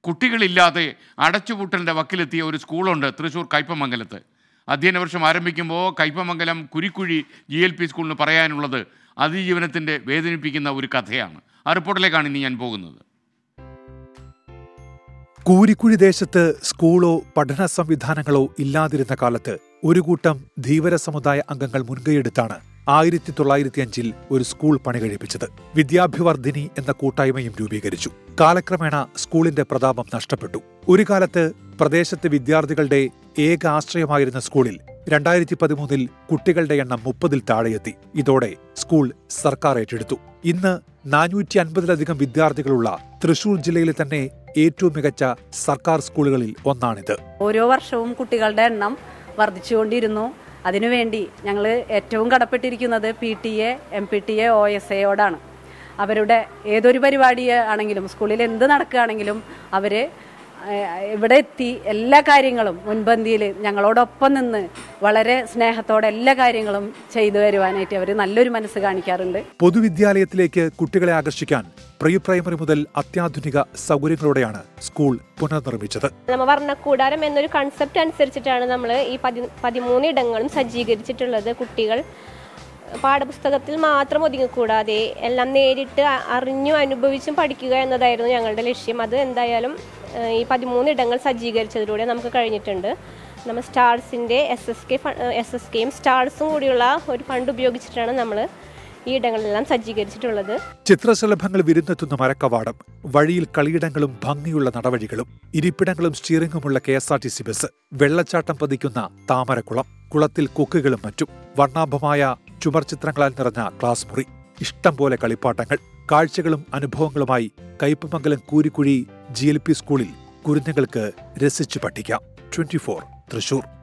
കുട്ടികളില്ലാതെ അടച്ചുപൂട്ടലിൻ്റെ വക്കിലെത്തിയ ഒരു സ്കൂളുണ്ട് തൃശ്ശൂർ കയ്പമംഗലത്ത് അധ്യയന വർഷം ആരംഭിക്കുമ്പോൾ Kaipamangalam Kurikkuzhi G L P സ്കൂളിന് പറയാനുള്ളത് അതിജീവനത്തിൻ്റെ വേദനിപ്പിക്കുന്ന ഒരു കഥയാണ് ആ റിപ്പോർട്ടിലേക്കാണ് ഇനി ഞാൻ പോകുന്നത് കൂരിക്കുഴി ദേശത്ത് സ്കൂളോ പഠന സംവിധാനങ്ങളോ ഇല്ലാതിരുന്ന കാലത്ത് ഒരു കൂട്ടം ധീവര സമുദായ അംഗങ്ങൾ മുൻകൈയെടുത്താണ് ആയിരത്തി തൊള്ളായിരത്തി അഞ്ചിൽ ഒരു സ്കൂൾ പണി കഴിപ്പിച്ചത് വിദ്യാഭിവർദ്ധിനി എന്ന കൂട്ടായ്മയും രൂപീകരിച്ചു കാലക്രമേണ സ്കൂളിന്റെ പ്രതാപം നഷ്ടപ്പെട്ടു ഒരു കാലത്ത് പ്രദേശത്തെ വിദ്യാർത്ഥികളുടെ ഏക ആശ്രയമായിരുന്ന സ്കൂളിൽ രണ്ടായിരത്തി പതിമൂന്നിൽ കുട്ടികളുടെ എണ്ണം മുപ്പതിൽ താഴെയെത്തി ഇതോടെ സ്കൂൾ സർക്കാർ ഏറ്റെടുത്തു ഇന്ന് നാനൂറ്റി അൻപതിലധികം വിദ്യാർത്ഥികളുള്ള തൃശൂർ ജില്ലയിലെ തന്നെ ഏറ്റവും മികച്ച സർക്കാർ സ്കൂളുകളിൽ ഒന്നാണിത് ഓരോ വർഷവും കുട്ടികളുടെ എണ്ണം വർദ്ധിച്ചുകൊണ്ടിരുന്നു അതിനുവേണ്ടി ഞങ്ങൾ ഏറ്റവും കടപ്പെട്ടിരിക്കുന്നത് P T A M P T A O S എയോടാണ് അവരുടെ ഏതൊരു പരിപാടി ആണെങ്കിലും സ്കൂളിൽ എന്ത് നടക്കുകയാണെങ്കിലും അവർ ഇവിടെ എത്തി എല്ലാ കാര്യങ്ങളും മുൻപന്തിയിൽ ഞങ്ങളോടൊപ്പം നിന്ന് വളരെ സ്നേഹത്തോടെ എല്ലാ കാര്യങ്ങളും ചെയ്തു വരുവാനായിട്ട് അവർ നല്ലൊരു മനസ്സ് കാണിക്കാറുണ്ട് പൊതുവിദ്യാലയത്തിലേക്ക് കുട്ടികളെ ആകർഷിക്കാൻ പ്രീ പ്രൈമറി മുതൽ അത്യാധുനിക സൗകര്യങ്ങളോടെയാണ് സ്കൂൾ പുനർനിർമ്മിച്ചത് നമ്മ വർണ്ണക്കൂടാരം എന്നൊരു കൺസെപ്റ്റ് അനുസരിച്ചിട്ടാണ് നമ്മൾ ഈ പതി പതിമൂന്ന് ഇടങ്ങളും സജ്ജീകരിച്ചിട്ടുള്ളത് കുട്ടികൾ പാഠപുസ്തകത്തിൽ മാത്രം ഒതുങ്ങിക്കൂടാതെ എല്ലാം നേരിട്ട് അ- അറിഞ്ഞും അനുഭവിച്ചും പഠിക്കുക എന്നതായിരുന്നു ഞങ്ങളുടെ ലക്ഷ്യം അത് എന്തായാലും ഏഹ്, ഈ പതിമൂന്ന് ഇടങ്ങൾ സജ്ജീകരിച്ചതിലൂടെ നമുക്ക് കഴിഞ്ഞിട്ടുണ്ട് നമ്മൾ സ്റ്റാർസിൻ്റെ S S K S S കെയും സ്റ്റാർസും കൂടിയുള്ള ഒരു ഫണ്ട് ഉപയോഗിച്ചിട്ടാണ് നമ്മൾ ഈ ഇടങ്ങളെല്ലാം സജ്ജീകരിച്ചിട്ടുള്ളത് ചിത്രശലഭങ്ങൾ വിരുന്നെത്തുന്ന മരക്കവാടം വഴിയിൽ കളിയിടങ്ങളും ഭംഗിയുള്ള നടവഴികളും ഇരിപ്പിടങ്ങളും സ്റ്റിയറിംഗുമുള്ള K S R T C bus വെള്ളച്ചാട്ടം പതിക്കുന്ന താമരക്കുളം കുളത്തിൽ കൊക്കുകളും മറ്റും വർണ്ണാഭമായ ചുമർ ചിത്രങ്ങളാൽ നിറഞ്ഞ ക്ലാസ് മുറി ഇഷ്ടം പോലെ കളിപ്പാട്ടങ്ങൾ കാഴ്ചകളും അനുഭവങ്ങളുമായി Kaipamangalam Koorikkuzhi G L P സ്കൂളിൽ കുരുന്നുകൾക്ക് രസിച്ചു പഠിക്കാം ട്വന്റി ഫോർ തൃശൂർ